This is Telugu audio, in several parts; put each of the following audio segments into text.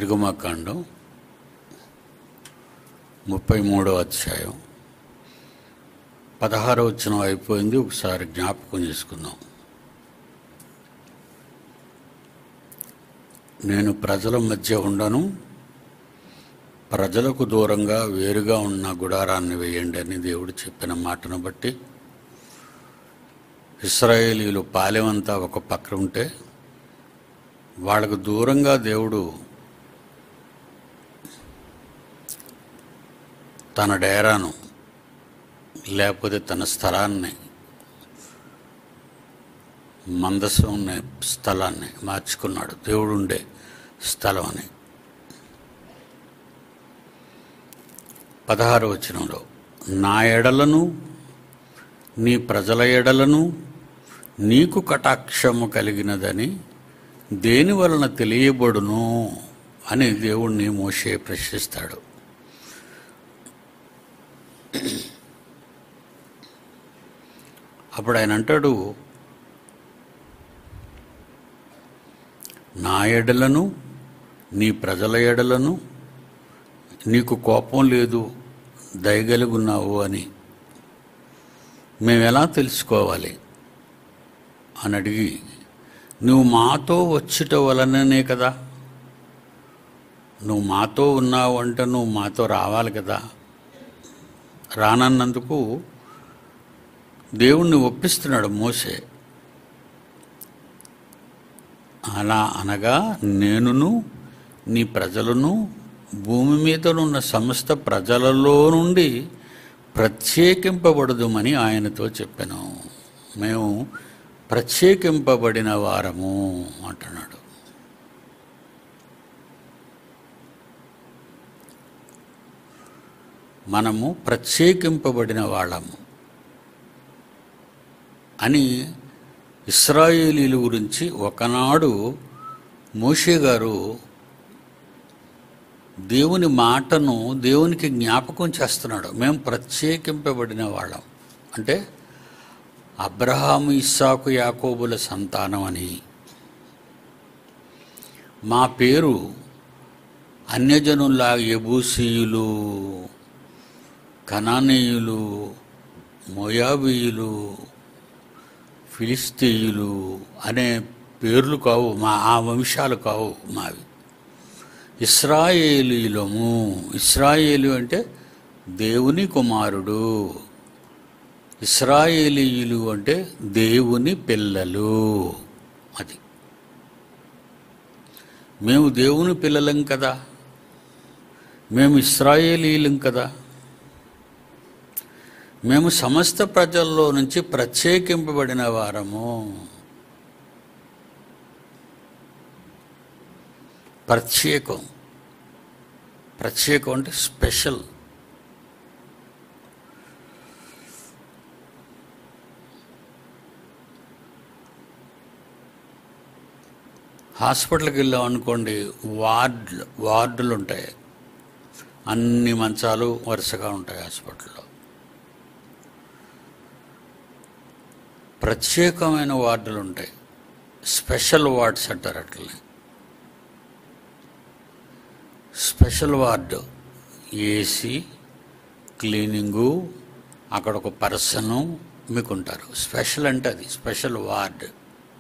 నిర్గమకాండం ముప్పై మూడో అధ్యాయం పదహారో వచ్చిన అయిపోయింది ఒకసారి జ్ఞాపకం చేసుకుందాం నేను ప్రజల మధ్య ఉండను ప్రజలకు దూరంగా వేరుగా ఉన్న గుడారాన్ని వేయండి అని దేవుడు చెప్పిన మాటను బట్టి ఇస్రాయేలీలు పాలెమంతా ఒక పక్క ఉంటే వాళ్ళకు దూరంగా దేవుడు తన డేరాను లేకపోతే తన స్థలాన్ని మందసం ఉన్న స్థలాన్ని మార్చుకున్నాడు దేవుడు ఉండే స్థలం అని పదహారు వచనంలో నా ఎడలను నీ ప్రజల ఎడలను నీకు కటాక్షము కలిగినదని దేని వలన తెలియబడును అని దేవుణ్ణి మోషే ప్రశ్నిస్తాడు అప్పుడు ఆయన అంటాడు నా ఎడలను నీ ప్రజల ఎడలను నీకు కోపం లేదు దయగలుగున్నావు అని మేము ఎలా తెలుసుకోవాలి అని అడిగి నువ్వు మాతో వచ్చుట వలననే కదా నువ్వు మాతో ఉన్నావు అంటే నువ్వు మాతో రావాలి కదా రానన్నందుకు దేవుణ్ణి ఒప్పిస్తున్నాడు మోసే అలా అనగా నేనును నీ ప్రజలను భూమి మీదనున్న సమస్త ప్రజలలో నుండి ప్రత్యేకింపబడదుమని ఆయనతో చెప్పాను మేము ప్రత్యేకింపబడిన వారము అంటున్నాడు మనము ప్రత్యేకింపబడిన వాళ్ళము అని ఇస్రాయేలీల గురించి ఒకనాడు మోషే గారు దేవుని మాటను దేవునికి జ్ఞాపకం చేస్తున్నాడు మేము ప్రత్యేకింపబడిన వాళ్ళం అంటే అబ్రహాము ఇస్సాకు యాకోబుల సంతానం అని మా పేరు అన్యజనుల్లా ఎబూసీయులు కనానీయులు మొయాబీయులు ఫిలిస్తీయులు అనే పేర్లు కావు మా ఆ వంశాలు కావు మావి ఇస్రాయేలీలము ఇస్రాయేలు అంటే దేవుని కుమారుడు ఇస్రాయేలీయులు అంటే దేవుని పిల్లలు అది మేము దేవుని పిల్లలం కదా మేము ఇస్రాయేలీలం కదా మేము సమస్త ప్రజల్లో నుంచి ప్రత్యేకింపబడిన వారము ప్రత్యేకం ప్రత్యేకం అంటే స్పెషల్ హాస్పిటల్కి వెళ్ళాం అనుకోండి వార్డులు వార్డులు ఉంటాయి అన్ని మంచాలు వరుసగా ఉంటాయి హాస్పిటల్లో ప్రత్యేకమైన వార్డులు ఉంటాయి స్పెషల్ వార్డ్స్ అంటారు అట్లనే స్పెషల్ వార్డు ఏసీ క్లీనింగు అక్కడ ఒక పర్సను మీకు ఉంటారు స్పెషల్ అంటే అది స్పెషల్ వార్డ్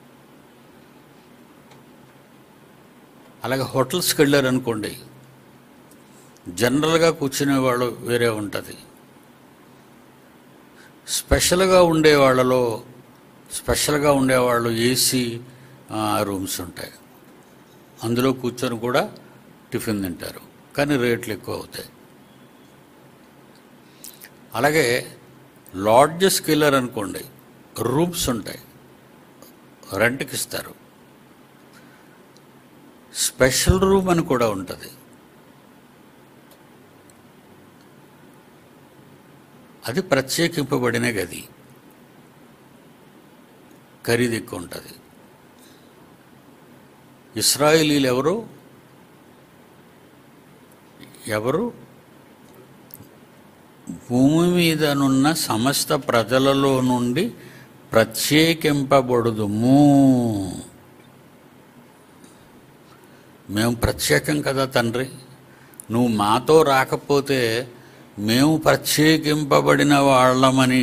అలాగే హోటల్స్కి వెళ్ళారు అనుకోండి జనరల్గా కూర్చునే వాళ్ళు వేరే ఉంటుంది స్పెషల్గా ఉండే వాళ్ళలో స్పెషల్గా ఉండేవాళ్ళు ఏసీ రూమ్స్ ఉంటాయి అందులో కూర్చొని కూడా టిఫిన్ తింటారు కానీ రేట్లు ఎక్కువ అవుతాయి అలాగే లాడ్జెస్కి వెళ్ళారు అనుకోండి రూమ్స్ ఉంటాయి రెంట్కి ఇస్తారు స్పెషల్ రూమ్ అని కూడా ఉంటుంది అది ప్రత్యేకింపబడిన గది ఖరీదు ఎక్కువ ఉంటుంది ఇస్రాయేలీలు ఎవరు ఎవరు భూమి మీదనున్న సమస్త ప్రజలలో నుండి ప్రత్యేకింపబడుదుము మేము ప్రత్యేకం కదా తండ్రి నువ్వు మాతో రాకపోతే మేము ప్రత్యేకింపబడిన వాళ్ళమని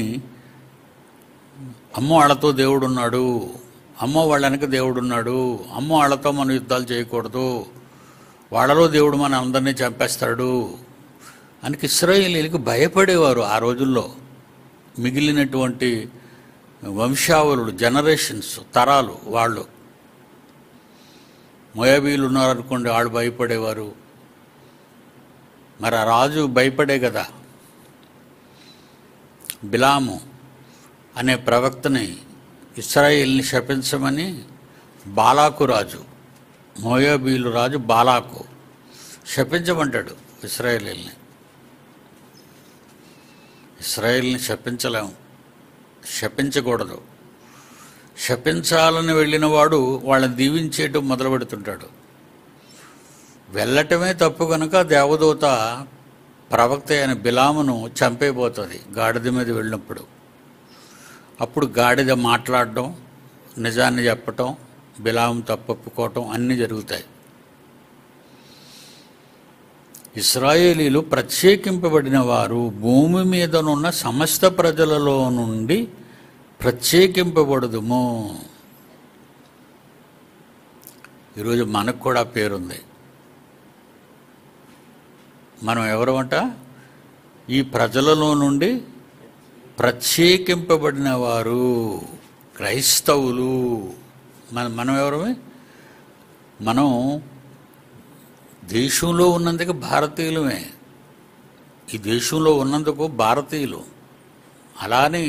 అమ్మ వాళ్ళతో దేవుడు ఉన్నాడు అమ్మ వాళ్ళ వెనక దేవుడు ఉన్నాడు అమ్మ వాళ్ళతో మనం యుద్ధాలు చేయకూడదు వాళ్ళలో దేవుడు మన అందరినీ చంపేస్తాడు అని ఇస్రాయేలీలకు భయపడేవారు ఆ రోజుల్లో మిగిలినటువంటి వంశావళులు జనరేషన్స్ తరాలు వాళ్ళు మొయాబీలు ఉన్నారనుకోండి వాళ్ళు భయపడేవారు మరి ఆ రాజు భయపడే కదా బిలాము అనే ప్రవక్తని ఇస్రాయిల్ని శపించమని బాలాకు రాజు మోయాబీలు రాజు బాలాకు శపించమంటాడు ఇస్రాయేలీల్ని ఇస్రాయేల్ని శపించలేము శపించకూడదు శపించాలని వెళ్ళిన వాడు వాళ్ళని దీవించేయటం మొదలు పెడుతుంటాడు వెళ్ళటమే తప్పు కనుక దేవదూత ప్రవక్త అయిన బిలామును చంపేపోతుంది గాడిద మీద వెళ్ళినప్పుడు అప్పుడు గాడిద మాట్లాడడం నిజాన్ని చెప్పటం బిలాము తప్పొప్పుకోవటం అన్నీ జరుగుతాయి ఇస్రాయేలీలు ప్రత్యేకింపబడిన వారు భూమి మీదనున్న సమస్త ప్రజలలో నుండి ప్రత్యేకింపబడదుము ఈరోజు మనకు కూడా పేరుంది మనం ఎవరమంట ఈ ప్రజలలో నుండి ప్రత్యేకింపబడిన వారు క్రైస్తవులు మన మనం ఎవరమే మనం దేశంలో ఉన్నందుకు భారతీయులమే ఈ దేశంలో ఉన్నందుకు భారతీయులు అలానే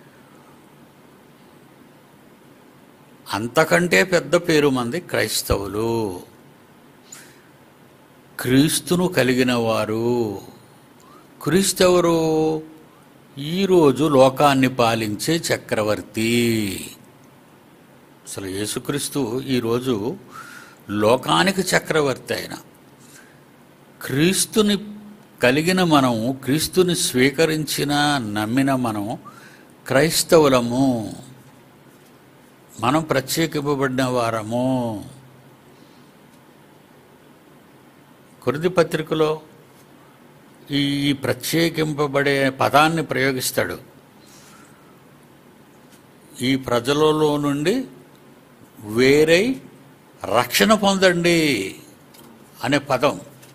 అంతకంటే పెద్ద పేరు మంది క్రైస్తవులు క్రీస్తును కలిగిన వారు క్రీస్తెవరు ఈరోజు లోకాన్ని పాలించే చక్రవర్తి అసలు యేసుక్రీస్తు ఈరోజు లోకానికి చక్రవర్తి ఆయన క్రీస్తుని కలిగిన మనం క్రీస్తుని స్వీకరించిన నమ్మిన మనం క్రైస్తవులము మనం ప్రత్యేకింపబడిన వారము కురిది పత్రికలో ఈ ఈ ప్రత్యేకింపబడే పదాన్ని ప్రయోగిస్తాడు ఈ ప్రజలలో నుండి వేరై రక్షణ పొందండి అనే పదం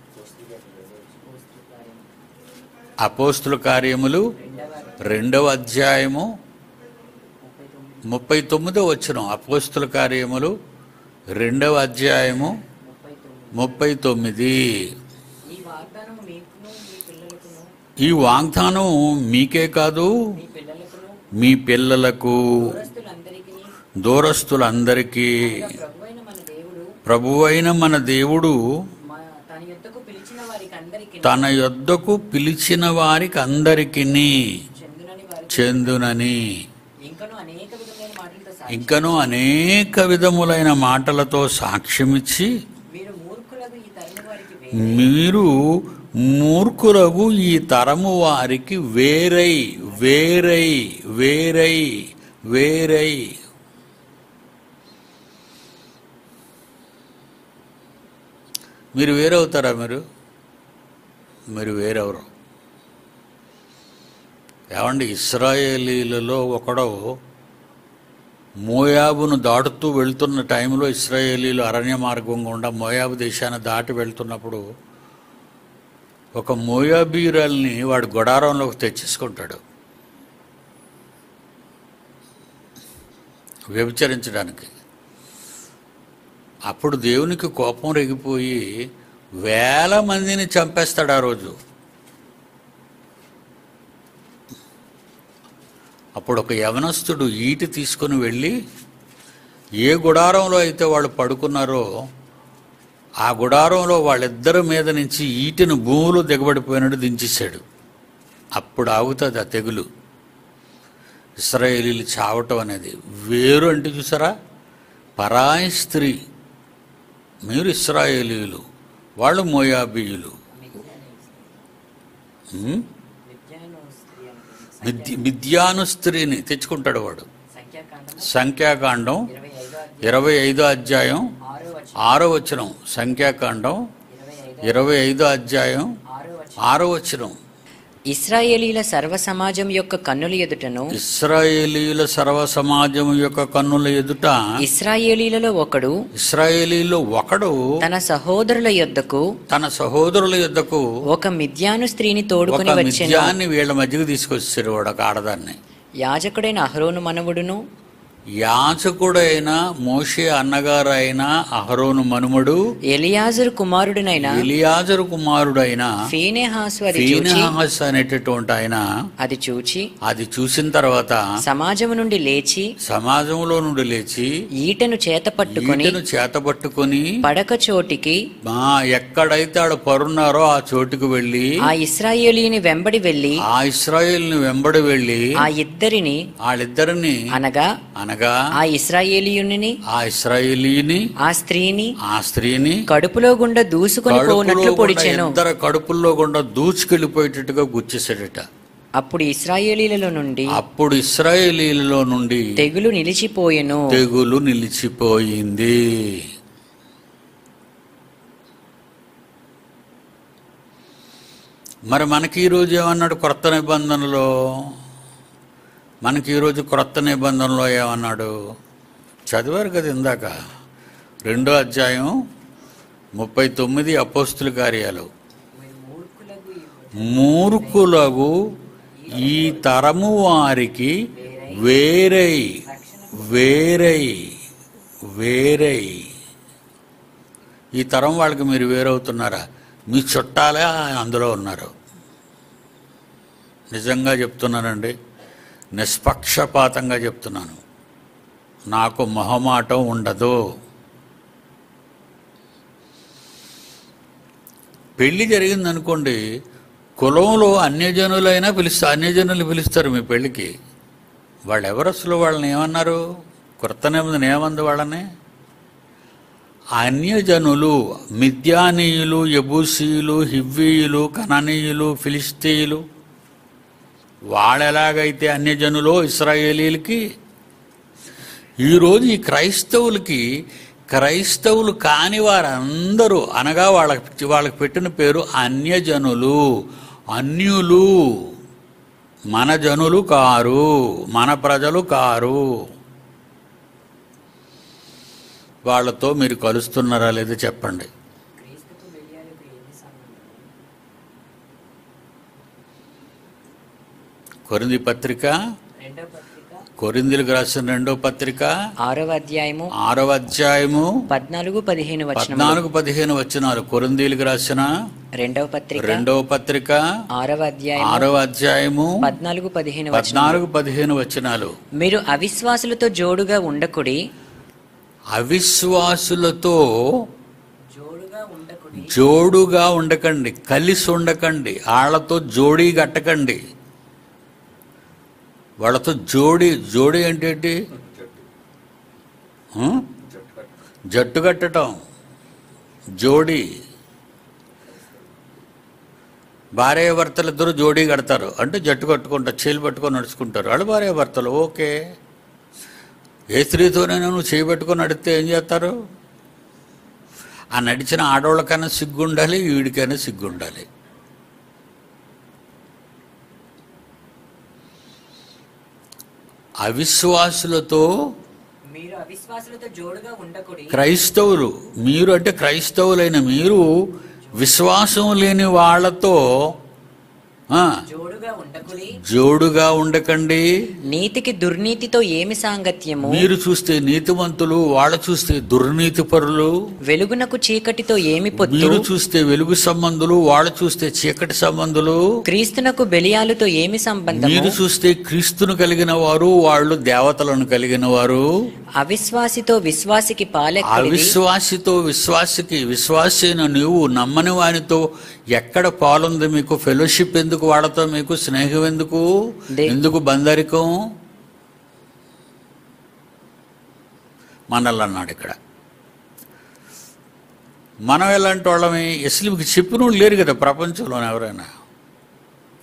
అపోస్తుల కార్యములు రెండవ అధ్యాయము ముప్పై తొమ్మిదో వచ్చిన అపోస్తుల కార్యములు రెండవ అధ్యాయము ముప్పై తొమ్మిది ఈ వాగ్దానం మీకును మీ పిల్లలకును ఈ వాగ్దానం మీకే కాదు మీ పిల్లలకును మీ పిల్లలకు దూరస్తులందరికీ దూరస్తులందరికీ ప్రభువైన మన దేవుడు ప్రభువైన మన దేవుడు మా తన యొద్దకు పిలిచిన వారికి అందరికీ తన యొద్దకు పిలిచిన వారికి అందరికీ చెందునని వారికి చెందునని ఇంకను అనేక విధమైన మాటలతో సాక్షి ఇంకను అనేక విధములైన మాటలతో సాక్ష్యమిచ్చి మీరు మూర్ఖులకు ఈ తరము వారికి వేరే మీరు మూర్ఖులకు ఈ తరము వారికి వేరై వేరై వేరై వేరై మీరు వేరవుతారా మీరు మీరు వేరెవరు ఏమండి ఇస్రాయేలీలలో ఒకడు మోయాబును దాటుతూ వెళ్తున్న టైంలో ఇస్రాయేలీలు అరణ్య మార్గం గుండా మోయాబు దేశాన్ని దాటి వెళ్తున్నప్పుడు ఒక మోయాబీరాల్ని వాడు గొడారంలోకి తెచ్చేసుకుంటాడు వ్యభిచరించడానికి అప్పుడు దేవునికి కోపం రేగిపోయి వేల మందిని చంపేస్తాడు ఆ రోజు అప్పుడు ఒక యవనస్తుడు ఈటి తీసుకుని వెళ్ళి ఏ గుడారంలో అయితే వాళ్ళు పడుకున్నారో ఆ గుడారంలో వాళ్ళిద్దరి మీద నుంచి ఈటిని భూమిలో దిగబడిపోయినట్టు దించేశాడు అప్పుడు ఆగుతుంది ఆ తెగులు ఇస్రాయేలీలు చావటం అనేది వేరు అంటే చూసారా పరాయి స్త్రీ మీరు ఇస్రాయేలీలు వాళ్ళు మోయాబీయులు ఉం? విద్యాను స్త్రీ అనుకుంది మిథ్య మిథ్యాను స్త్రీని తెచ్చుకుంటాడు వాడు సంఖ్యాకాండం సంఖ్యాకాండం ఇరవై ఐదో ఇరవై ఐదో అధ్యాయం ఆరో వచనం ఆరో వచనం సంఖ్యాకాండం ఇరవై ఐదు ఇరవై ఐదో అధ్యాయం ఆరో వచనం ఆరో వచనం ఇస్రాయేలీల సర్వ సమాజం యొక్క కన్నుల ఎదుటను ఇస్రాయేలీల సర్వ సమాజం యొక్క కన్నుల ఎదుట ఇస్రాయేలీలలో ఒకడు ఇస్రాయేలీలో ఒకడు తన సహోదరుల యొద్దకు తన సహోదరుల యుద్ధకు ఒక మిథ్యాను స్త్రీని ఒక తోడుకుని వచ్చెను మిథ్యాన్ని వీళ్ళ మధ్యకు తీసుకొచ్చారు వాడు ఒక ఆడదాన్ని యాజకుడైన అహరోను మనవుడును యాచకుడైన మోషే అన్నగారు అయిన అహరోను మనుమడు ఎలియాజరు కుమారుడునైన ఇలియాజరు కుమారుడైన ఫీనెహాసు అది చూచి ఫీనెహాస్ అనేటటువంటి ఆయన అది చూచి అది చూసిన తర్వాత సమాజము నుండి లేచి సమాజంలో నుండి లేచి ఈటెను చేత పట్టుకుని ఈటను చేతబట్టుకుని పడక చోటికి మా ఎక్కడైతే ఆడ పరున్నారో ఆ చోటుకు వెళ్ళి ఆ ఇస్రాయేలీని వెంబడి వెళ్లి ఆ ఇస్రాయేల్ని వెంబడి వెళ్ళి ఆ ఇద్దరిని వాళ్ళిద్దరిని అనగా అనగా ఆ ఇస్రాయేలీయుని ఆ ఇస్రాయేలీని ఆ స్త్రీని ఆ స్త్రీని కడుపులో గుండా దూసుకొని కడుపులో పోనట్లు గుండా పొడిచెను ఇద్దరు కడుపుల్లో గుండా దూచుకెళ్ళిపోయేటట్టుగా గుచ్చేసాడట అప్పుడు ఇస్రాయేలీలలో నుండి అప్పుడు ఇస్రాయేలీలలో నుండి తెగులు నిలిచిపోయెను తెగులు నిలిచిపోయింది మరి మనకి ఈరోజు ఏమన్నాడు క్రొత్త నిబంధనలో మనకి ఈరోజు క్రొత్త నిబంధనలో ఏమన్నాడు చదివారు కదా ఇందాక రెండో అధ్యాయం ముప్పై తొమ్మిది అపోస్తుల కార్యాలు మూర్ఖులకు ఈ తరము వారికి వేరై వేరై వేరై ఈ తరం వాళ్ళకి మీరు వేరవుతున్నారా మీ చుట్టాలే అందులో ఉన్నారు నిజంగా చెప్తున్నానండి నిష్పక్షపాతంగా చెప్తున్నాను నాకు మొహమాటం ఉండదు పెళ్లి జరిగిందనుకోండి కులంలో అన్యజనులైనా పిలుస్తారు అన్యజనులు పిలుస్తారు మీ పెళ్ళికి వాళ్ళు ఎవరు అసలు వాళ్ళని ఏమన్నారు కొత్త నిబంధన ఏమంది వాళ్ళని అన్యజనులు మిద్యానీయులు యబూసీయులు హివ్వీయులు కననీయులు ఫిలిస్తీయులు వాళ్ళెలాగైతే అన్యజనులో ఇస్రాయేలీలకి ఈరోజు ఈ క్రైస్తవులకి క్రైస్తవులు కాని వారందరూ అనగా వాళ్ళకి వాళ్ళకి పెట్టిన పేరు అన్యజనులు అన్యులు మన జనులు కారు మన ప్రజలు కారు వాళ్ళతో మీరు కలుస్తున్నారా లేదో చెప్పండి కొరింది పత్రిక కొరిందులకు రాసిన రెండో పత్రిక ఆరవ అధ్యాయము ఆరవ అధ్యాయము పద్నాలుగు పదిహేను వచనం పద్నాలుగు పదిహేను వచనాలు కొరిందీలకు రాసిన రెండవ పత్రిక రెండవ పత్రిక ఆరవ అధ్యాయం ఆరవ అధ్యాయము పద్నాలుగు పదిహేను వచనం పద్నాలుగు పదిహేను వచనాలు మీరు అవిశ్వాసులతో జోడుగా ఉండకుడి అవిశ్వాసులతో జోడుగా ఉండకుడి జోడుగా ఉండకండి కలిసి ఉండకండి వాళ్ళతో జోడీ కట్టకండి వాళ్ళతో జోడి జోడి అంటే ఏంటి ఆ? జట్టు కట్టడం జోడి భార్య భర్తలు ఇద్దరు జోడీ కడతారు అంటే జట్టు కట్టుకుంటారు చేలు పట్టుకొని నడుచుకుంటారు వాళ్ళు భార్య భర్తలు ఓకే ఏ స్త్రీతోనైనా నువ్వు చేయి పెట్టుకొని నడిస్తే ఏం చేస్తారు ఆ నడిచిన ఆడవాళ్ళకైనా సిగ్గుండాలి వీడికైనా సిగ్గుండాలి అవిశ్వాసులతో మీరు అవిశ్వాసులతో జోడుగా ఉండకుడి క్రైస్తవులు మీరు అంటే క్రైస్తవులైన మీరు విశ్వాసం లేని వాళ్ళతో ఆ, జోడుగా ఉండకుడి జోడుగా ఉండకండి నీతికి దుర్నీతితో ఏమి సాంగత్యము మీరు చూస్తే నీతివంతులు వాళ్ళు చూస్తే దుర్నీతి పరులు వెలుగునకు చీకటితో ఏమి పొత్తు మీరు చూస్తే వెలుగు సంబంధులు వాళ్ళు చూస్తే చీకటి సంబంధులు క్రీస్తునకు బెలియాలతో ఏమి సంబంధము మీరు చూస్తే క్రీస్తును కలిగిన వారు వాళ్ళు దేవతలను కలిగిన వారు అవిశ్వాసితో విశ్వాసికి పాలెక్కడిది అవిశ్వాసితో విశ్వాసికి విశ్వాసైన నీవు నమ్మని వానితో ఎక్కడ పాలుంది మీకు ఫెలోషిప్ ఎందుకు వాడతా మీకు స్నేహం ఎందుకు దే- ఎందుకు బందరికం మనల్ని అన్నాడు ఇక్కడ మనం ఎలాంటి వాళ్ళమి అసలు మీకు చెప్పిన వాళ్ళు లేరు కదా ప్రపంచంలో ఎవరైనా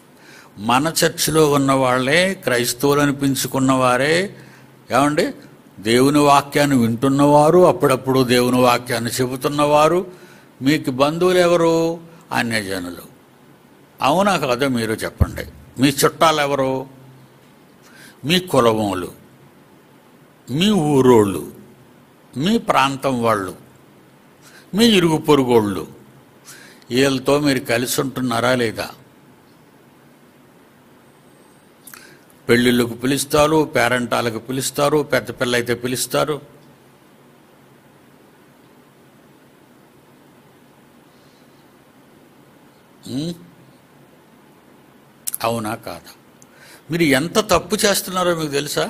మన చర్చిలో ఉన్న వాళ్ళే క్రైస్తవులు అనిపించుకున్న వారే ఏమండి దేవుని వాక్యాన్ని వింటున్నవారు అప్పుడప్పుడు దేవుని వాక్యాన్ని చెబుతున్నవారు మీకు బంధువులు ఎవరు అన్యజనులు అవునా కాదో మీరు చెప్పండి మీ చుట్టాలు ఎవరు మీ కులములు మీ ఊరోళ్ళు మీ ప్రాంతం వాళ్ళు మీ ఇరుగు పొరుగోళ్ళు వీళ్ళతో మీరు కలిసి ఉంటున్నారా లేదా పెళ్ళిళ్ళకు పిలుస్తారు పేరెంటాలకు పిలుస్తారు పెద్ద పిల్ల అయితే పిలుస్తారు ఉమ్? అవునా కాదా మీరు ఎంత తప్పు చేస్తున్నారో మీకు తెలుసా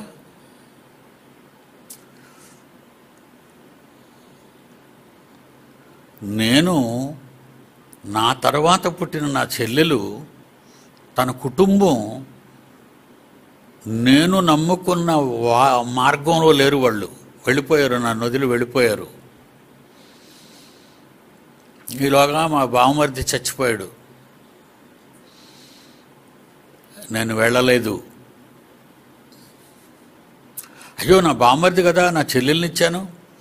నేను నా తర్వాత పుట్టిన నా చెల్లెలు తన కుటుంబం నేను నమ్ముకున్న వా మార్గంలో లేరు వాళ్ళు వెళ్ళిపోయారు నా నదులు వెళ్ళిపోయారు ఈలోగా మా బావమరిది చచ్చిపోయాడు నేను వెళ్ళలేదు అయ్యో నా బామ్మర్ది కదా నా చెల్లెల్నిచ్చాను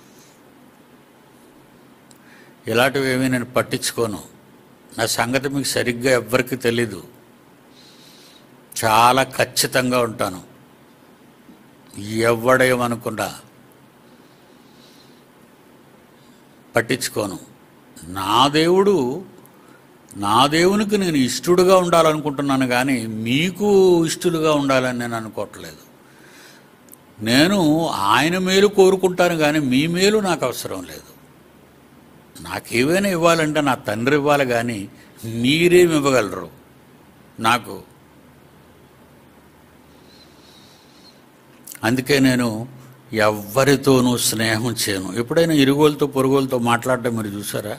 ఇలాంటివి ఏమీ నేను పట్టించుకోను నా సంగతి మీకు సరిగ్గా ఎవ్వరికి తెలీదు చాలా ఖచ్చితంగా ఉంటాను ఎవడేమనుకున్నా పట్టించుకోను నా దేవుడు నా దేవునికి నేను ఇష్టడుగా ఉండాలనుకుంటున్నాను కానీ మీకు ఇష్టలుగా ఉండాలని నేను అనుకోవట్లేదు నేను ఆయన మేలు కోరుకుంటాను కానీ మీ మేలు నాకు అవసరం లేదు నాకేమైనా ఇవ్వాలంటే నా తండ్రి ఇవ్వాలి కానీ మీరేమి ఇవ్వగలరు నాకు అందుకే నేను ఎవ్వరితోనూ స్నేహం చేయను ఎప్పుడైనా ఇరుగోలతో పొరుగులతో మాట్లాడటం మీరు చూసారా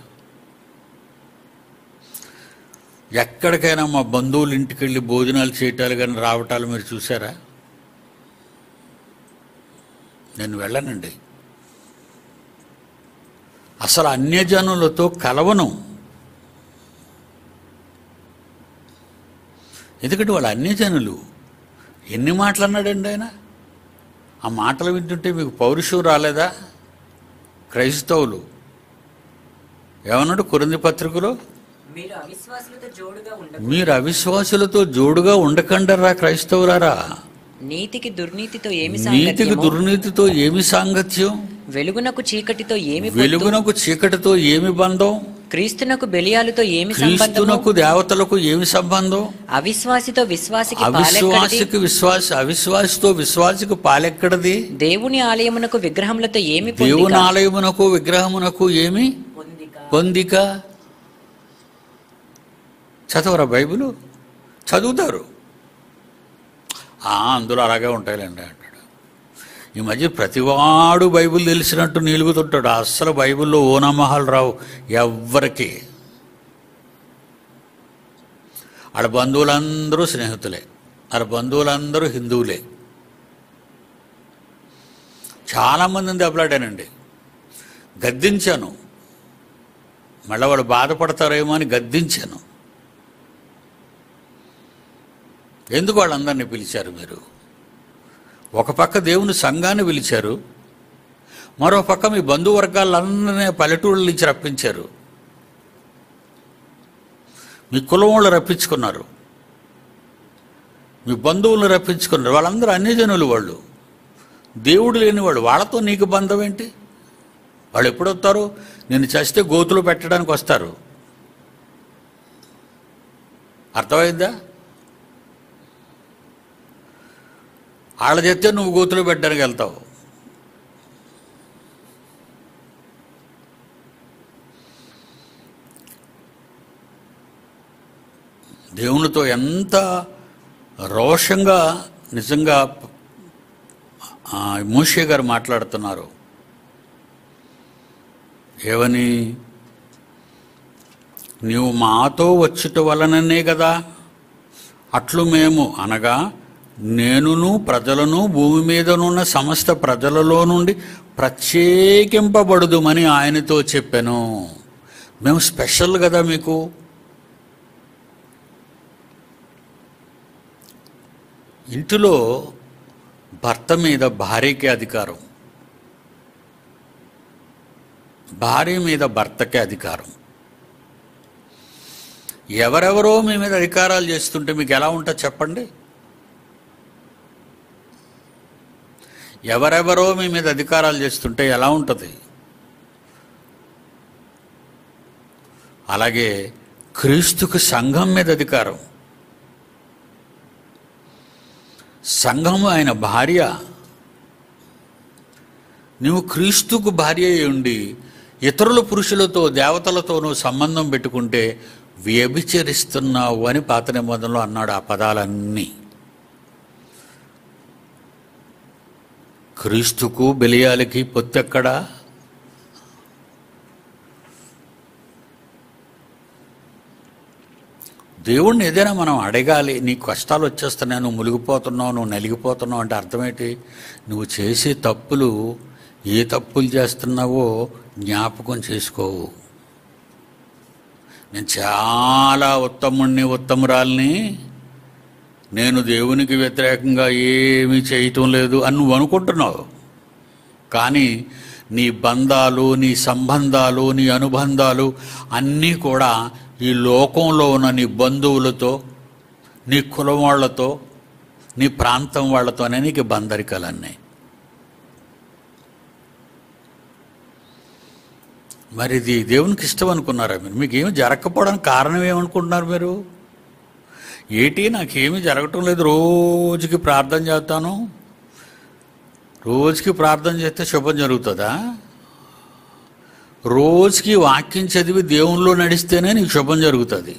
ఎక్కడికైనా మా బంధువుల ఇంటికి వెళ్ళి భోజనాలు చేయటాలు కానీ రావటాలు మీరు చూసారా నేను వెళ్ళనండి అసలు అన్యజనులతో కలవను ఎందుకంటే వాళ్ళు అన్యజనులు ఎన్ని మాటలు అన్నాడండి ఆయన ఆ మాటలు వింటుంటే మీకు పౌరుషం రాలేదా క్రైస్తవులు ఏమన్నాడు కురంది పత్రికలో మీరు అవిశ్వాసులతో జోడుగా ఉండకు మీరు అవిశ్వాసులతో జోడుగా ఉండకండరా క్రైస్తవులారా నీతికి దుర్నీతితో ఏమి నీతికి సాంగత్యము దుర్నీతితో ఏమి సాంగత్యం వెలుగునకు చీకటితో ఏమి పొత్తు? వెలుగునకు చీకటితో ఏమి బంధం క్రీస్తునకు బెలియాలతో ఏమి సంబంధము క్రీస్తునకు దేవతలకు ఏమి సంబంధం అవిశ్వాసితో విశ్వాసికి పాలెక్కడిది అవిశ్వాసికి విశ్వాస అవిశ్వాసితో విశ్వాసికి పాలెక్కడది దేవుని ఆలయమునకు విగ్రహములతో ఏమి దేవుని పొందిక? ఆలయమునకు విగ్రహమునకు ఏమి పొందిక చదవరా బైబిల్ చదువుతారు "ఆ, అందులో అలాగే ఉంటాయిలేండి అంటాడు ఈ మధ్య ప్రతివాడు బైబిల్ తెలిసినట్టు నిలుగుతుంటాడు అస్సలు బైబిల్లో ఓనమహాలు రావు ఎవ్వరికి వాళ్ళ బంధువులందరూ స్నేహితులే వాళ్ళ బంధువులందరూ హిందువులే చాలామందిని దెబ్బలాడానండి గద్దించాను మళ్ళీ వాళ్ళు బాధపడతారేమో అని గద్దించాను ఎందుకు వాళ్ళందరినీ పిలిచారు మీరు ఒక పక్క దేవుని సంఘాన్ని పిలిచారు మరో పక్క మీ బంధువర్గాలందరినీ పల్లెటూళ్ళ నుంచి రప్పించారు మీ కులం వాళ్ళు రప్పించుకున్నారు మీ బంధువులను రప్పించుకున్నారు వాళ్ళందరూ అన్యజనులు వాళ్ళు దేవుడు లేని వాళ్ళు వాళ్ళతో నీకు బంధం ఏంటి వాళ్ళు ఎప్పుడు వస్తారు నేను చస్తే గోతులు పెట్టడానికి వస్తారు అర్థమైందా వాళ్ళ చెప్తే నువ్వు గోతులు పెట్టడానికి వెళ్తావు దేవునితో ఎంత రోషంగా నిజంగా ఆ, మోషే గారు మాట్లాడుతున్నారు ఏవని నీవు మాతో వచ్చుట వలననే కదా అట్లు మేము అనగా నేనును ప్రజలను భూమి మీదనున్న సమస్త ప్రజలలో నుండి ప్రత్యేకింపబడుదుమని ఆయనతో చెప్పాను మేము స్పెషల్ కదా మీకు ఇంటిలో భర్త మీద భార్యకి అధికారం భార్య మీద భర్తకే అధికారం ఎవరెవరో మీ మీద అధికారాలు చేస్తుంటే మీకు ఎలా ఉంటుంది చెప్పండి ఎవరెవరో మీ మీద అధికారాలు చేస్తుంటే ఎలా ఉంటుంది అలాగే క్రీస్తుకు సంఘం మీద అధికారం సంఘము ఆయన భార్య నువ్వు క్రీస్తుకు భార్య అయి ఉండి ఇతరుల పురుషులతో దేవతలతో నువ్వు సంబంధం పెట్టుకుంటే వ్యభిచరిస్తున్నావు అని పాత నిబంధనలో అన్నాడు ఆ పదాలన్నీ క్రీస్తుకు బెలియాలకి పొత్తెక్కడా దేవుణ్ణి ఏదైనా మనం అడగాలి నీ కష్టాలు వచ్చేస్తున్నాయి నువ్వు మునిగిపోతున్నావు నువ్వు నలిగిపోతున్నావు అంటే అర్థమేంటి నువ్వు చేసే తప్పులు ఏ తప్పులు చేస్తున్నావో జ్ఞాపకం చేసుకోవు నేను చాలా ఉత్తముణ్ణి ఉత్తమురాల్ని నేను దేవునికి వ్యతిరేకంగా ఏమీ చేయటం లేదు అని నువ్వు అనుకుంటున్నావు కానీ నీ బంధాలు నీ సంబంధాలు నీ అనుబంధాలు అన్నీ కూడా ఈ లోకంలో ఉన్న నీ బంధువులతో నీ కులం వాళ్ళతో నీ ప్రాంతం వాళ్ళతోనే నీకు బందరికలన్నీ మరి ఇది దేవునికి ఇష్టం అనుకున్నారా మీరు మీకు ఏమి జరగకపోవడానికి కారణం ఏమనుకుంటున్నారు మీరు ఏటి నాకేమీ జరగటం లేదు రోజుకి ప్రార్థన చేస్తాను రోజుకి ప్రార్థన చేస్తే శుభం జరుగుతుందా రోజుకి వాక్యం చదివి దేవునిలో నడిస్తేనే నీకు శుభం జరుగుతుంది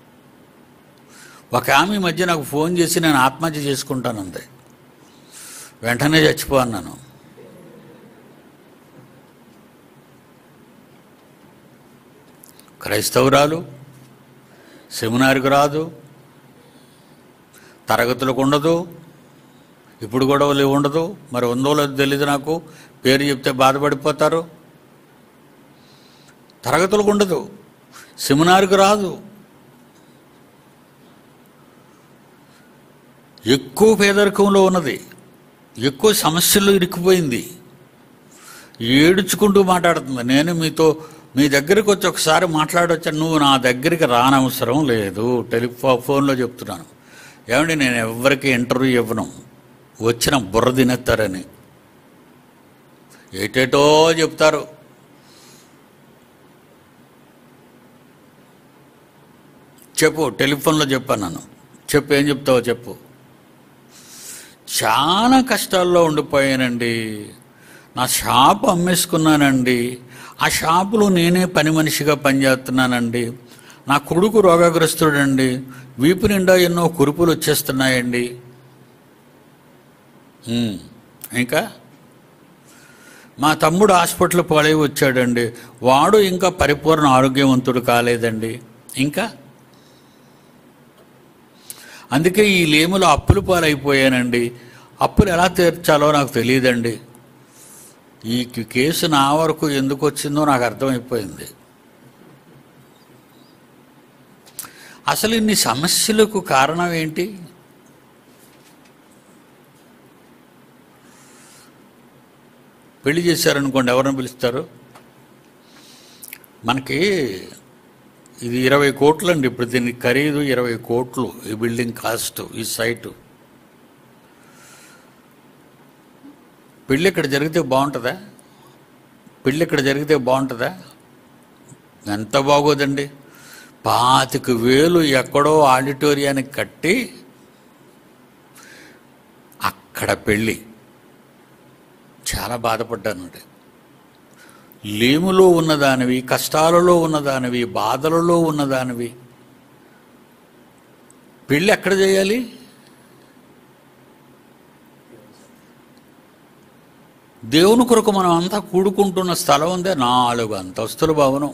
ఒక ఆమె ఈ మధ్య నాకు ఫోన్ చేసి నేను ఆత్మహత్య చేసుకుంటానంది వెంటనే చచ్చిపో అన్నాను క్రైస్తవురాలు సెమినార్కి రాదు తరగతులకు ఉండదు ఇప్పుడు కూడా వాళ్ళు ఉండదు మరి ఉందో లేదో తెలియదు నాకు పేరు చెప్తే బాధపడిపోతారు తరగతులకు ఉండదు సెమినార్కి రాదు ఎక్కువ పేదరికంలో ఉన్నది ఎక్కువ సమస్యల్లో ఇరుక్కుపోయింది ఏడుచుకుంటూ మాట్లాడుతుంది నేను మీతో మీ దగ్గరికి వచ్చి ఒకసారి మాట్లాడొచ్చాను నువ్వు నా దగ్గరికి రానవసరం లేదు టెలిఫో ఫోన్లో చెప్తున్నాను ఏమండి నేను ఎవరికి ఇంటర్వ్యూ ఇవ్వను వచ్చిన బుర్ర తినేస్తారని ఏటేటో చెప్తారు చెప్పు టెలిఫోన్లో చెప్పాను నన్ను చెప్పు ఏం చెప్తావో చెప్పు చాలా కష్టాల్లో ఉండిపోయానండి నా షాపు అమ్మేసుకున్నానండి ఆ షాపులో నేనే పని మనిషిగా పనిచేస్తున్నానండి నా కొడుకు రోగగ్రస్తుడండి వీపు నిండా ఎన్నో కురుపులు వచ్చేస్తున్నాయండి ఉమ్, ఇంకా మా తమ్ముడు హాస్పిటల్ పాలై వచ్చాడండి వాడు ఇంకా పరిపూర్ణ ఆరోగ్యవంతుడు కాలేదండి ఇంకా అందుకే ఈ లేములో అప్పులు పాలైపోయానండి అప్పులు ఎలా తీర్చాలో నాకు తెలియదండి ఈ కేసు నా వరకు ఎందుకు వచ్చిందో నాకు అర్థమైపోయింది అసలు ఇన్ని సమస్యలకు కారణం ఏంటి పెళ్లి చేశారనుకోండి ఎవరిని పిలుస్తారు మనకి ఇది ఇరవై కోట్లు అండి ఇప్పుడు దీని ఖరీదు ఇరవై కోట్లు ఈ బిల్డింగ్ కాస్ట్ ఈ సైటు పెళ్ళి ఇక్కడ జరిగితే బాగుంటుందా పెళ్ళి ఇక్కడ జరిగితే బాగుంటుందా ఎంత బాగోదండి పాతిక వేలు ఎక్కడో ఆడిటోరియానికి కట్టి అక్కడ పెళ్ళి చాలా బాధపడ్డానండి లేములో ఉన్నదానివి కష్టాలలో ఉన్నదానివి బాధలలో ఉన్నదానివి పెళ్ళి ఎక్కడ చేయాలి దేవుని కొరకు మనం అంతా కూడుకుంటున్న స్థలం ఉందే నాలుగు అంతస్తుల భవనం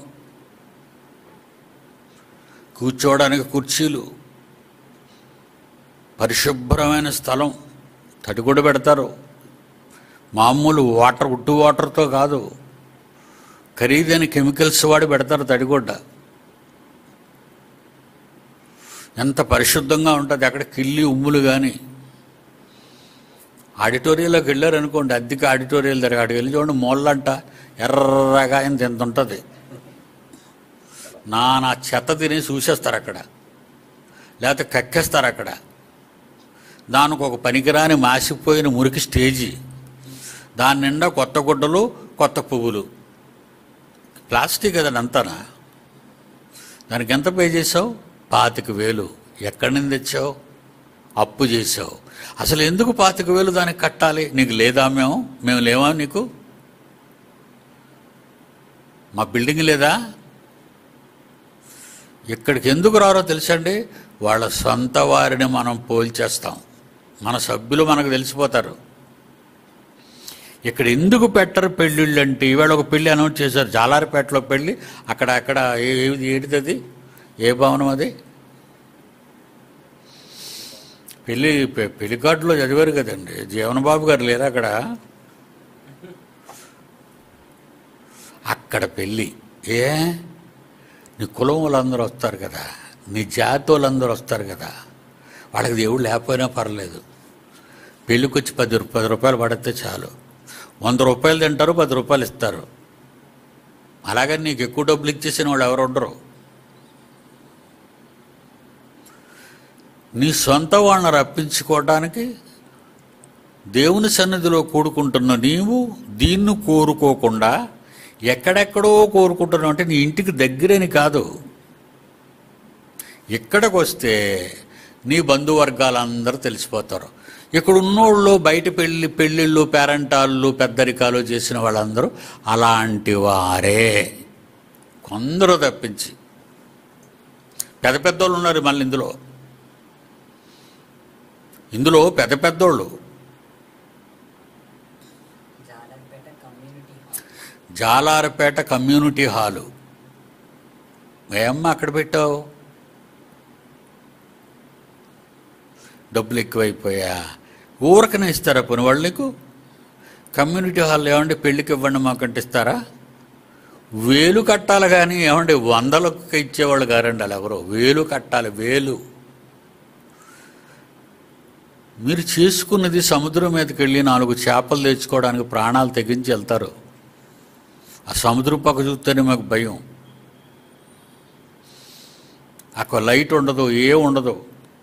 కూర్చోవడానికి కుర్చీలు పరిశుభ్రమైన స్థలం తడి కూడా పెడతారు మామూలు వాటర్ ఉట్టు వాటర్తో కాదు ఖరీదైన కెమికల్స్ వాడి పెడతారు తడిగొడ్డ ఎంత పరిశుద్ధంగా ఉంటుంది అక్కడ కిల్లి ఉమ్ములు కానీ ఆడిటోరియంలోకి వెళ్ళారు అనుకోండి అద్దెకి ఆడిటోరియం దగ్గర అక్కడికి వెళ్ళి చూడండి మూలంట ఎర్రగా ఇంత ఇంత ఉంటుంది నా నా చెత్త తిని చూసేస్తారు అక్కడ లేకపోతే కక్కేస్తారు అక్కడ దానికి ఒక పనికిరాని మాసిపోయిన మురికి స్టేజీ దాని నిండా కొత్త గుడ్డలు కొత్త పువ్వులు ప్లాస్టిక్ కదండి అంతానా దానికి ఎంత పే చేసావు పాతిక వేలు ఎక్కడి నుంచి తెచ్చావు అప్పు చేసావు అసలు ఎందుకు పాతిక వేలు దానికి కట్టాలి నీకు లేదా మేము మేము లేవా నీకు మా బిల్డింగ్ లేదా ఇక్కడికి ఎందుకు రారో తెలుసండి వాళ్ళ సొంత వారిని మనం పోల్చేస్తాం మన సభ్యులు మనకు తెలిసిపోతారు ఇక్కడ ఎందుకు పెట్టరు పెళ్ళిళ్ళు అంటే ఈవేళ ఒక పెళ్ళి అనౌన్స్ చేశారు జాలారిపేటలో పెళ్ళి అక్కడ అక్కడ ఏ- ఏది ఏడిది అది ఏ భవనం అది పెళ్ళి పె- పెళ్లి కార్డులో చదివారు కదండి జీవనబాబు గారు లేరు అక్కడ అక్కడ పెళ్ళి ఏ నీ కులం వాళ్ళందరూ వస్తారు కదా నీ జాతి వాళ్ళందరూ వస్తారు కదా వాళ్ళకి దేవుడు లేకపోయినా పర్లేదు పెళ్ళికి వచ్చి పది రూ- పది రూపాయలు పడితే చాలు వంద రూపాయలు తింటారు పది రూపాయలు ఇస్తారు అలాగని నీకు ఎక్కువ డబ్బులు ఇచ్చేసిన వాళ్ళు ఎవరు ఉండరు నీ సొంత వాళ్ళని రప్పించుకోవడానికి దేవుని సన్నిధిలో కూడుకుంటున్న నీవు దీన్ని కోరుకోకుండా ఎక్కడెక్కడో కోరుకుంటున్నావు అంటే నీ ఇంటికి దగ్గరని కాదు ఇక్కడికి వస్తే నీ బంధువర్గాలందరూ తెలిసిపోతారు ఇక్కడ ఉన్నోళ్ళు బయట పెళ్లి పెళ్ళిళ్ళు పేరంటాళ్ళు పెద్దరికాలు చేసిన వాళ్ళందరూ అలాంటి వారే కొందరు తప్పించి పెద్ద పెద్దోళ్ళు ఉన్నారు మళ్ళీ ఇందులో ఇందులో పెద్ద పెద్దోళ్ళు Jalarpeta community hall Jalarapeta community hall ఏమ్మా అక్కడ పెట్టావు డబ్బులు ఎక్కువైపోయా ఊరకనే ఇస్తారా పోనీ వాళ్ళు నీకు కమ్యూనిటీ హాల్ ఏమండి పెళ్ళికి ఇవ్వండి మాకంటే ఇస్తారా వేలు కట్టాలి కానీ ఏమండి వందలకు ఇచ్చేవాళ్ళు కారండి వాళ్ళు ఎవరో వేలు కట్టాలి వేలు మీరు చేసుకున్నది సముద్రం మీదకి వెళ్ళి నాలుగు చేపలు తెచ్చుకోవడానికి ప్రాణాలు తెగించి వెళ్తారు ఆ సముద్రం పక్క చూస్తేనే మాకు భయం అక్కడ లైట్ ఉండదు ఏ ఉండదు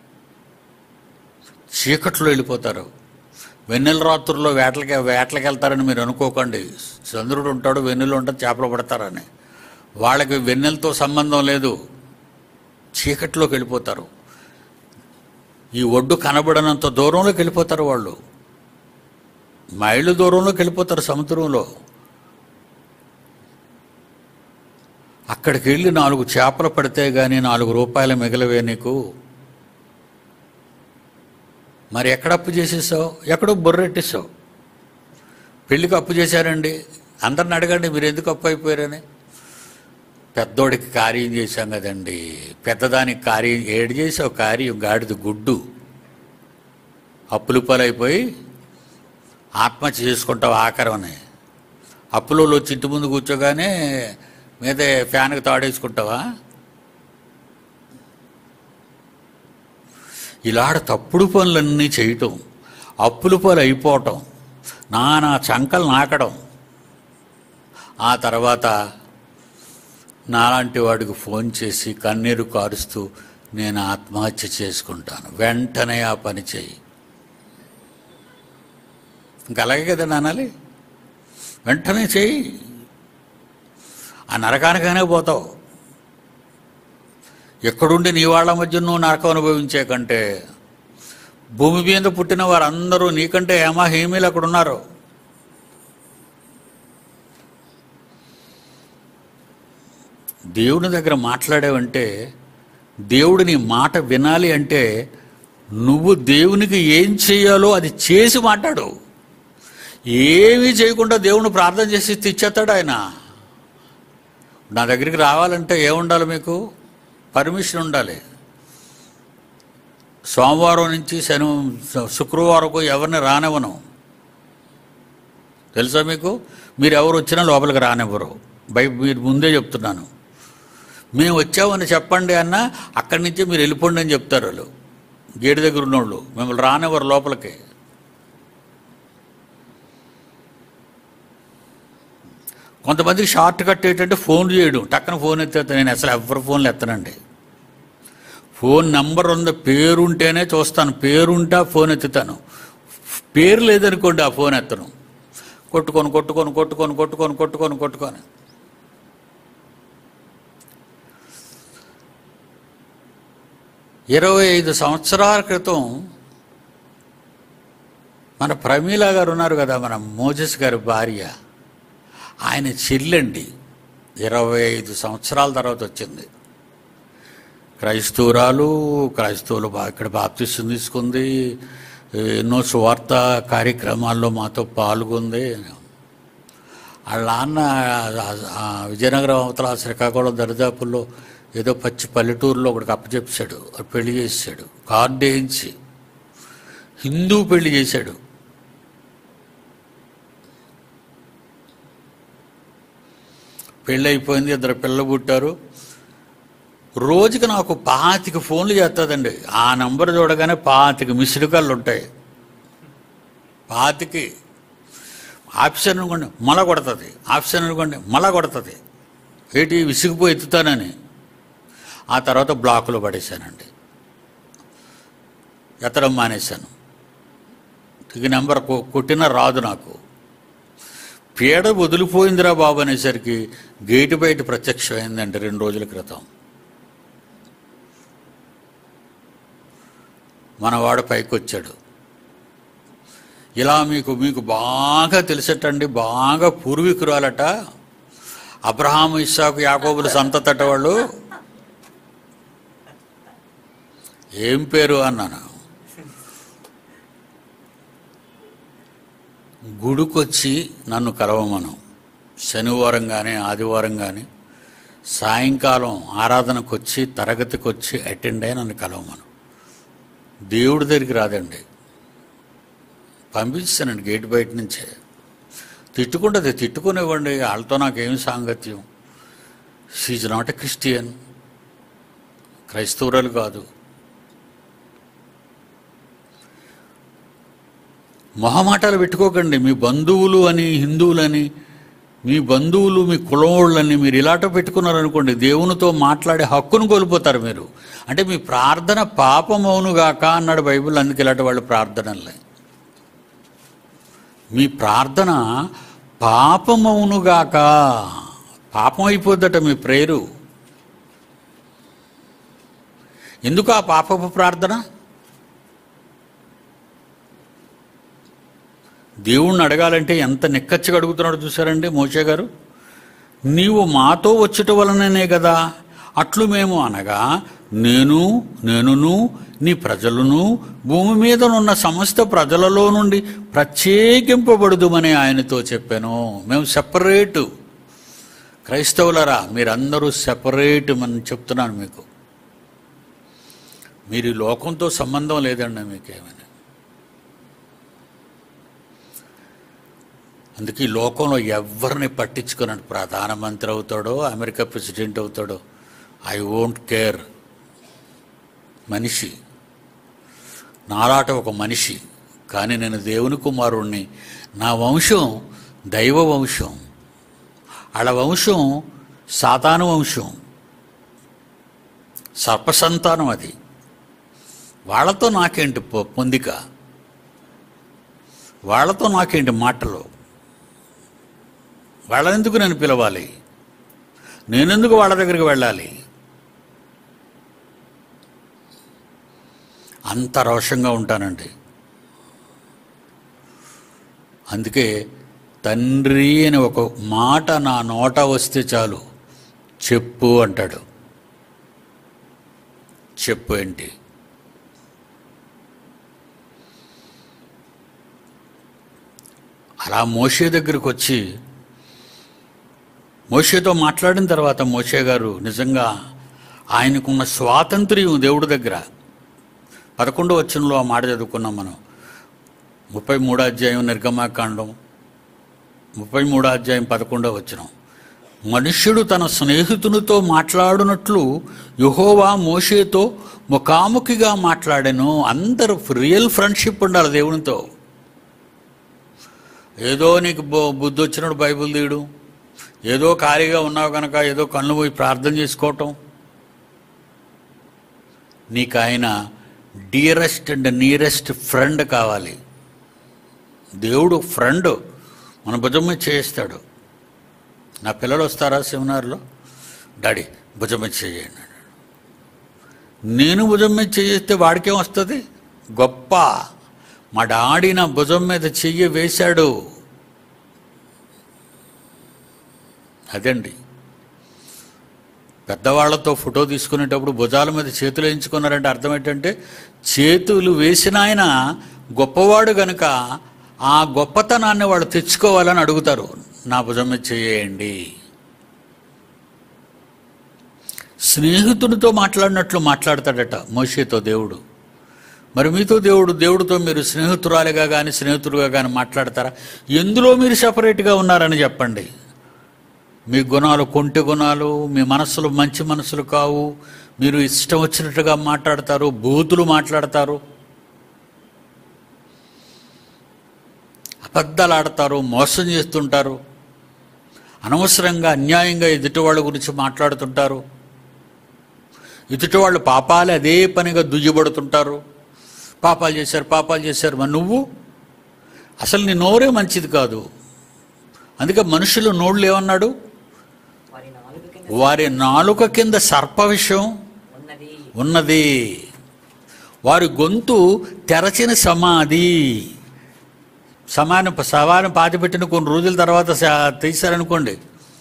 చీకట్లో వెళ్ళిపోతారు వెన్నెల రాత్రుల్లో వేటలకి వేటలకి వెళ్తారని మీరు అనుకోకండి చంద్రుడు ఉంటాడు వెన్నెలు ఉంటుంది చేపలు పడతారని వాళ్ళకి వెన్నెలతో సంబంధం లేదు చీకట్లోకి వెళ్ళిపోతారు ఈ ఒడ్డు కనబడనంత దూరంలోకి వెళ్ళిపోతారు వాళ్ళు మైళ్ళు దూరంలోకి వెళ్ళిపోతారు సముద్రంలో అక్కడికి వెళ్ళి నాలుగు చేపలు పడితే కానీ నాలుగు రూపాయలు మిగలవే నీకు మరి ఎక్కడ అప్పు చేసేసావు ఎక్కడో బుర్రెట్టేసావు పెళ్ళికి అప్పు చేశారండి అందరిని అడగండి మీరు ఎందుకు అప్పు అయిపోయారని పెద్దోడికి కార్యం చేశాం కదండి పెద్దదానికి కార్యం ఏడు చేసావు కార్యం గాడిద గుడ్డు అప్పులు పాలైపోయి ఆత్మహత్య చేసుకుంటావు ఆఖరమని అప్పులలో వచ్చి ఇంటి ముందు కూర్చోగానే మీదే ఫ్యాన్కి తాడేసుకుంటావా ఇలాడ తప్పుడు పనులన్నీ చేయటం అప్పుల పాలు అయిపోవటం నానా చంకలు నాకడం ఆ తర్వాత నాలాంటి వాడికి ఫోన్ చేసి కన్నీరు కారుస్తూ నేను ఆత్మహత్య చేసుకుంటాను వెంటనే ఆ పని చేయి ఇంక అలాగే కదా నానాలి వెంటనే చేయి ఆ నరకానికనే పోతావు ఎక్కడుండి నీ వాళ్ళ మధ్య నువ్వు నరకం అనుభవించే కంటే భూమి మీద పుట్టిన వారందరూ నీకంటే ఏమా హేమీలు అక్కడ ఉన్నారు దేవుని దగ్గర మాట్లాడావంటే దేవుడు నీ మాట వినాలి అంటే నువ్వు దేవునికి ఏం చేయాలో అది చేసి మాట్లాడు ఏమీ చేయకుండా దేవుని ప్రార్థన చేసి తెచ్చేస్తాడు ఆయన నా దగ్గరికి రావాలంటే ఏముండాలి మీకు పర్మిషన్ ఉండాలి సోమవారం నుంచి శని శుక్రవారం ఎవరిని రానివ్వను తెలుసా మీకు మీరు ఎవరు వచ్చినా లోపలికి రానివ్వరు బై మీరు ముందే చెప్తున్నాను మేము వచ్చామని చెప్పండి అన్న అక్కడి నుంచే మీరు వెళ్ళిపోండి అని చెప్తారు వాళ్ళు గేటు దగ్గర ఉన్నోళ్ళు మిమ్మల్ని రానివ్వరు లోపలికి కొంతమందికి షార్ట్ కట్ ఏంటంటే ఫోన్ చేయడం టక్కన ఫోన్ ఎత్తేస్తాను నేను అసలు ఎవరి ఫోన్లు ఎత్తనండి ఫోన్ నెంబర్ ఉంది పేరు ఉంటేనే చూస్తాను పేరు ఉంటే ఫోన్ ఎత్తుతాను పేరు లేదనుకోండి ఆ ఫోన్ ఎత్తను కొట్టుకొని కొట్టుకొని కొట్టుకొని కొట్టుకొని కొట్టుకొని కొట్టుకొని ఇరవై ఐదు సంవత్సరాల క్రితం మన ప్రమీల గారు ఉన్నారు కదా మన మోజస్ గారి భార్య ఆయన చెల్లండి ఇరవై ఐదు సంవత్సరాల తర్వాత వచ్చింది క్రైస్తవురాలు క్రైస్తవులు బా ఇక్కడ బాప్తిస్తం తీసుకుంది ఎన్నో సువార్త కార్యక్రమాల్లో మాతో పాల్గొంది వాళ్ళ నాన్న ఆ విజయనగరం అవతల శ్రీకాకుళం దరిదాపుల్లో ఏదో పచ్చి పల్లెటూరులో ఒకటికి అప్పచెప్పాడు పెళ్లి చేసాడు కార్డు వేయించి హిందూ పెళ్లి చేశాడు పెళ్ళి అయిపోయింది ఇద్దరు పిల్లలు పుట్టారు రోజుకి నాకు పాతిక ఫోన్లు చేస్తుందండి ఆ నంబర్ చూడగానే పాతిక మిస్డ్ కాళ్ళు ఉంటాయి పాతికి ఆప్షన్ అనుకోండి మళ్ళా కొడుతుంది ఆప్షన్ అనుకోండి మళ్ళా కొడుతుంది ఏంటి విసిగిపోయి ఎత్తుతానని ఆ తర్వాత బ్లాకులో పడేశానండి ఎత్తడం మానేశాను ఇక నెంబర్ కొ- కొట్టినా రాదు నాకు పీడ వదిలిపోయిందిరా బాబు అనేసరికి గేటు బయట ప్రత్యక్షమైందండి రెండు రోజుల క్రితం మనవాడు పైకి వచ్చాడు ఇలా మీకు మీకు బాగా తెలిసేటండి బాగా పూర్వీకురాలట అబ్రహాము ఇస్సాకు యాకోబుల సంతతట వాళ్ళు ఏం పేరు అన్నాను గుడికొచ్చి నన్ను కలవమను శనివారం కానీ ఆదివారం కానీ సాయంకాలం ఆరాధనకు వచ్చి తరగతికి వచ్చి అటెండ్ అయి నన్ను కలవమను దేవుడి దగ్గరికి రాదండి పంపించానండి గేట్ బయట నుంచే తిట్టుకుంటుంది తిట్టుకునివ్వండి వాళ్ళతో నాకేమి సాంగత్యం షీజ్ నాట్ ఎ క్రిస్టియన్ క్రైస్తవురాలు కాదు మొహమాటాలు పెట్టుకోకండి మీ బంధువులు అని హిందువులని మీ బంధువులు మీ కులవాళ్ళని మీరు ఇలాట పెట్టుకున్నారనుకోండి దేవునితో మాట్లాడే హక్కును కోల్పోతారు మీరు అంటే మీ ప్రార్థన పాపమవునుగాక అన్నాడు బైబిల్ అందుకే ఇలాంటి వాళ్ళు ప్రార్థనలే మీ ప్రార్థన పాపమవునుగాక పాపం అయిపోద్దట మీ ప్రేరు ఎందుకు ఆ పాపపు ప్రార్థన దేవుణ్ణి అడగాలంటే ఎంత నిక్కచ్చిగా అడుగుతున్నాడో చూసారండి మోషే గారు నీవు మాతో వచ్చుట వలననే కదా అట్లు మేము అనగా నేను నేనును నీ ప్రజలను భూమి మీద ఉన్న సమస్త ప్రజలలో నుండి ప్రత్యేకింపబడుదుమని ఆయనతో చెప్పాను మేము సెపరేటు క్రైస్తవులరా మీరందరూ సెపరేట్ అని చెప్తున్నాను మీకు మీరు ఈ లోకంతో సంబంధం లేదండి మీకేమైనా అందుకే ఈ లోకంలో ఎవరిని పట్టించుకున్నాడు ప్రధానమంత్రి అవుతాడో అమెరికా ప్రెసిడెంట్ అవుతాడో ఐ వోంట్ కేర్ మనిషి నాలాట ఒక మనిషి కానీ నేను దేవుని కుమారుణ్ణి నా వంశం దైవ వంశం వాళ్ళ వంశం సాతాను వంశం సర్పసంతానం అది వాళ్ళతో నాకేంటి పొ- పొందిక వాళ్ళతో నాకేంటి మాటలు వాళ్ళనెందుకు నేను పిలవాలి నేనెందుకు వాళ్ళ దగ్గరికి వెళ్ళాలి అంత రోషంగా ఉంటానండి అందుకే తండ్రి అని ఒక మాట నా నోట వస్తే చాలు చెప్పు అంటాడు చెప్పు ఏంటి అలా మోషే దగ్గరికి వచ్చి మోషేతో మాట్లాడిన తర్వాత మోషే గారు నిజంగా ఆయనకున్న స్వాతంత్ర్యం దేవుడి దగ్గర పదకొండో వచనంలో ఆ మాట చదువుకున్నాం మనం ముప్పై మూడో అధ్యాయం నిర్గమాకాండం ముప్పై మూడో అధ్యాయం పదకొండో వచనం మనుష్యుడు తన స్నేహితునితో మాట్లాడునట్లు యహోవా మోషేతో ముఖాముఖిగా మాట్లాడాను అందరూ రియల్ ఫ్రెండ్షిప్ ఉండాలి దేవునితో ఏదో నీకు బు- బుద్ధి వచ్చినప్పుడు బైబిల్ తీయడం ఏదో ఖాళీగా ఉన్నావు కనుక ఏదో కళ్ళు పోయి ప్రార్థన చేసుకోవటం నీకు ఆయన డియరెస్ట్ అండ్ నియరెస్ట్ ఫ్రెండ్ కావాలి దేవుడు ఫ్రెండ్ మన భుజం మీద చేయిస్తాడు నా పిల్లలు వస్తారా సెమినార్లో డాడీ భుజం మీద చేయండి అన్నాడు. నేను భుజం మీద చేయిస్తే వాడికేం వస్తుంది గొప్ప మా డాడీ నా భుజం మీద చెయ్యి వేశాడు అదండి పెద్దవాళ్లతో ఫోటో తీసుకునేటప్పుడు భుజాల మీద చేతులు వేయించుకున్నారంటే అర్థం ఏంటంటే చేతులు వేసిన ఆయన గొప్పవాడు గనుక ఆ గొప్పతనాన్ని వాళ్ళు తెచ్చుకోవాలని అడుగుతారు నా భుజం మీద చేయండి స్నేహితుడితో మాట్లాడినట్లు మాట్లాడతాడట మోషేతో దేవుడు మరి మీతో దేవుడు దేవుడితో మీరు స్నేహితురాలిగా కానీ స్నేహితుడుగా కానీ మాట్లాడతారా ఎందులో మీరు సపరేట్గా ఉన్నారని చెప్పండి మీ గుణాలు కొంటి గుణాలు మీ మనస్సులు మంచి మనసులు కావు మీరు ఇష్టం వచ్చినట్టుగా మాట్లాడతారు బూతులు మాట్లాడతారు అబద్ధాలు ఆడతారు మోసం చేస్తుంటారు అనవసరంగా అన్యాయంగా ఎదుటి వాళ్ళ గురించి మాట్లాడుతుంటారు ఎదుటి వాళ్ళు పాపాలు అదే పనిగా దుయ్యబడుతుంటారు పాపాలు చేశారు పాపాలు చేశారు మరి నువ్వు అసలు నీ నోరే మంచిది కాదు అందుకే మనుషులు నోళ్ళు ఏమన్నాడు వారి నాలుగు కింద వారి నాలుక కింద సర్ప విషయం ఉన్నది ఉన్నది వారి గొంతు తెరచిన సమాధి సమానం శవాన్ని పాతిపెట్టిన కొన్ని రోజుల తర్వాత శ- తీశారనుకోండి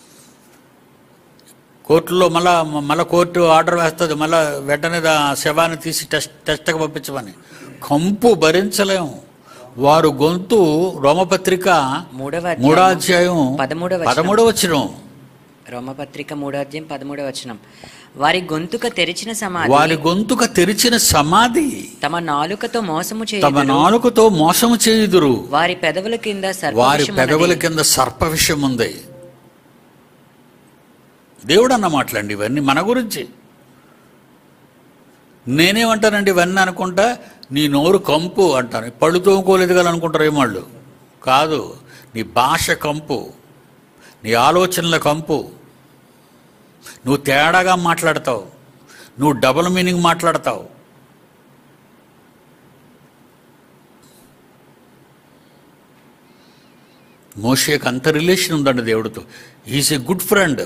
కోర్టులో మళ్ళా మళ్ళా కోర్టు ఆర్డర్ వేస్తుంది మళ్ళా వెంటనే దా శవాన్ని తీసి టెస్ట్ టెస్ట్కి పంపించమని కంపు భరించలేము వారు గొంతు రోమపత్రిక మూడవ మూడో అధ్యాయం అధ్యాయం పదమూడవ వచనం. పదమూడవ వచ్చిన రోమపత్రిక మూడో అధ్యాయం పదమూడవ వచనం వారి గొంతుక తెరిచిన వారి సమాధి గొంతుక తెరిచిన సమాధి తమ నాలుకతో మోసము తమ చేయదు నాలుకతో మోసము చేయుదురు వారి పెదవుల కింద వారి సర్పవిషం పెదవుల ఉన్నది. కింద సర్ప విషయం ఉంది దేవుడు అన్న మాటలండి ఇవన్నీ మన గురించి నేనేమంటానండి ఇవన్నీ అనుకుంటా నీ నోరు కంపు అంటాను పళ్ళు తోముకోలేదు కదా అనుకుంటారు ఏం వాళ్ళు కాదు నీ భాష కంపు నీ ఆలోచనల కంపు నువ్వు తేడాగా మాట్లాడతావు నువ్వు డబుల్ మీనింగ్ మాట్లాడతావు మోషేకి అంత రిలేషన్ ఉందండి దేవుడితో ఈజ్ ఏ గుడ్ ఫ్రెండ్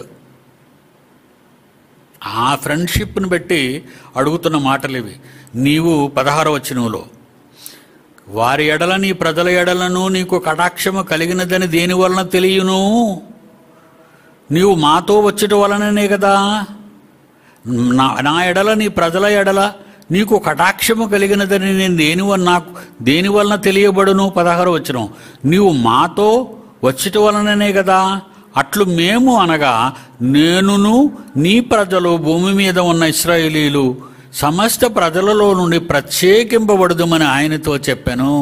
ఆ ఫ్రెండ్షిప్ని బట్టి అడుగుతున్న మాటలు ఇవి నీవు పదహార వచనంలో వారి ఎడల నీ ప్రజల ఎడలను నీకు కటాక్షము కలిగినదని దేని వలన తెలియను నీవు మాతో వచ్చుట వలననే కదా నా నా ఎడల నీ ప్రజల ఎడల నీకు కటాక్షము కలిగినదని నేను దేని వల్ల నాకు దేని వలన తెలియబడును పదహారు వచ్చిన నీవు మాతో వచ్చుట వలననే కదా అట్లు మేము అనగా నేనును నీ ప్రజలు భూమి మీద ఉన్న ఇస్రాయేలీలు సమస్త ప్రజలలో నుండి ప్రత్యేకింపబడదుమని ఆయనతో చెప్పాను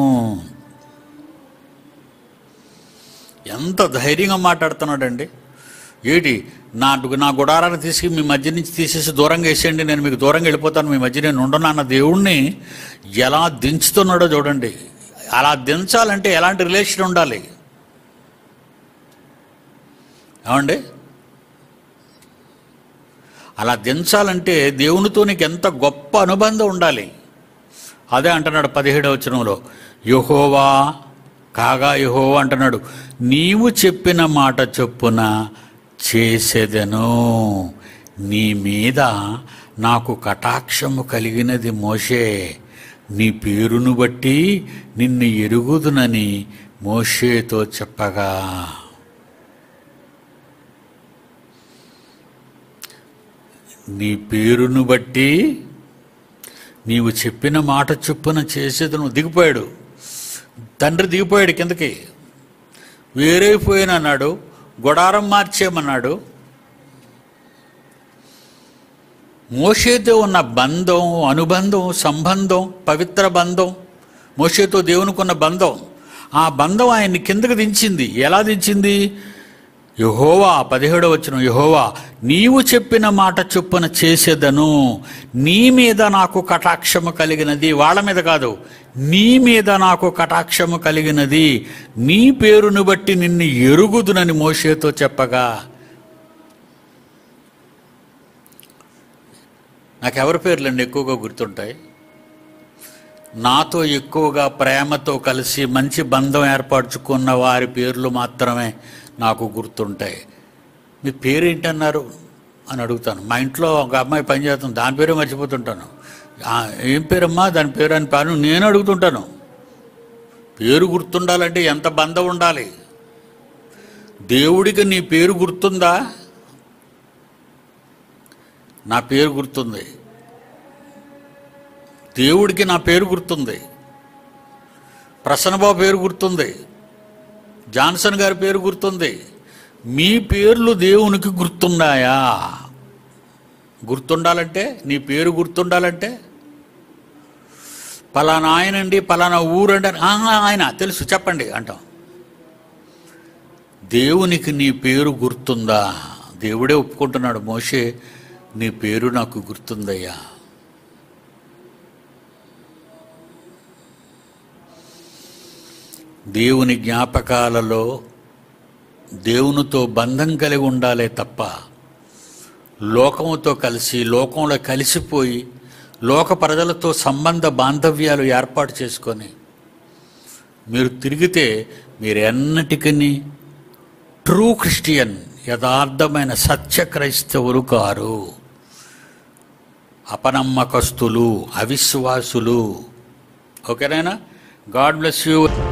ఎంత ధైర్యంగా మాట్లాడుతున్నాడండి ఏంటి నా నా గుడారాన్ని తీసి మీ మధ్య నుంచి తీసేసి దూరంగా వేసేయండి నేను మీకు దూరంగా వెళ్ళిపోతాను మీ మధ్య నేను ఉండను అన్న దేవుణ్ణి ఎలా దించుతున్నాడో చూడండి అలా దించాలంటే ఎలాంటి రిలేషన్ ఉండాలి ఏమండి అలా దించాలంటే దేవునితో నీకు ఎంత గొప్ప అనుబంధం ఉండాలి అదే అంటున్నాడు పదిహేడవ వచనంలో యహోవా కాగా యహోవా అంటున్నాడు నీవు చెప్పిన మాట చొప్పున చేసేదను నీ మీద నాకు కటాక్షము కలిగినది మోషే నీ పేరును బట్టి నిన్ను ఎరుగుదునని మోషేతో చెప్పగా నీ పేరును బట్టి నీవు చెప్పిన మాట చొప్పున చేసేదను దిగిపోయాడు తండ్రి దిగిపోయాడు కిందకి వేరైపోయిన అన్నాడు గుడారం మార్చేయమన్నాడు మోషేతో ఉన్న బంధం అనుబంధం సంబంధం పవిత్ర బంధం మోషేతో దేవునికున్న బంధం ఆ బంధం ఆయన్ని కిందకు దించింది ఎలా దించింది యహోవా పదిహేడవ వచ్చిన యహోవా నీవు చెప్పిన మాట చొప్పున చేసేదను నీ మీద నాకు కటాక్షము కలిగినది వాళ్ళ మీద కాదు నీ మీద నాకు కటాక్షము కలిగినది నీ పేరును బట్టి నిన్ను ఎరుగుదునని మోషేతో చెప్పగా నాకు ఎవరి పేర్లండి ఎక్కువగా గుర్తుంటాయి నాతో ఎక్కువగా ప్రేమతో కలిసి మంచి బంధం ఏర్పరచుకున్న వారి పేర్లు మాత్రమే నాకు గుర్తుంటాయి మీ పేరేంటన్నారు అని అడుగుతాను మా ఇంట్లో ఒక అమ్మాయి పనిచేస్తుంది దాని పేరే మర్చిపోతుంటాను "ఆ, ఏం పేరమ్మా దాని పేరు అని పేరు నేను అడుగుతుంటాను పేరు గుర్తుండాలంటే ఎంత బంధం ఉండాలి దేవుడికి నీ పేరు గుర్తుందా నా పేరు గుర్తుంది దేవుడికి నా పేరు గుర్తుంది ప్రసన్నబాబు పేరు గుర్తుంది జాన్సన్ గారి పేరు గుర్తుంది మీ పేర్లు దేవునికి గుర్తున్నాయా గుర్తుండాలంటే నీ పేరు గుర్తుండాలంటే పలానా ఆయనండి పలానా ఊరండి అని, "ఆహా, ఆయన తెలుసు చెప్పండి అంటాం దేవునికి నీ పేరు గుర్తుందా దేవుడే ఒప్పుకుంటున్నాడు మోషే నీ పేరు నాకు గుర్తుందయ్యా దేవుని జ్ఞాపకాలలో దేవునితో బంధం కలిగి ఉండాలే తప్ప లోకముతో కలిసి లోకంలో కలిసిపోయి లోక ప్రజలతో సంబంధ బాంధవ్యాలు ఏర్పాటు చేసుకొని మీరు తిరిగితే మీరు ఎన్నటికీ ట్రూ క్రిస్టియన్ యథార్థమైన సత్య క్రైస్తవులు కారు అపనమ్మకస్తులు అవిశ్వాసులు ఓకేనా గాడ్ బ్లెస్ యూ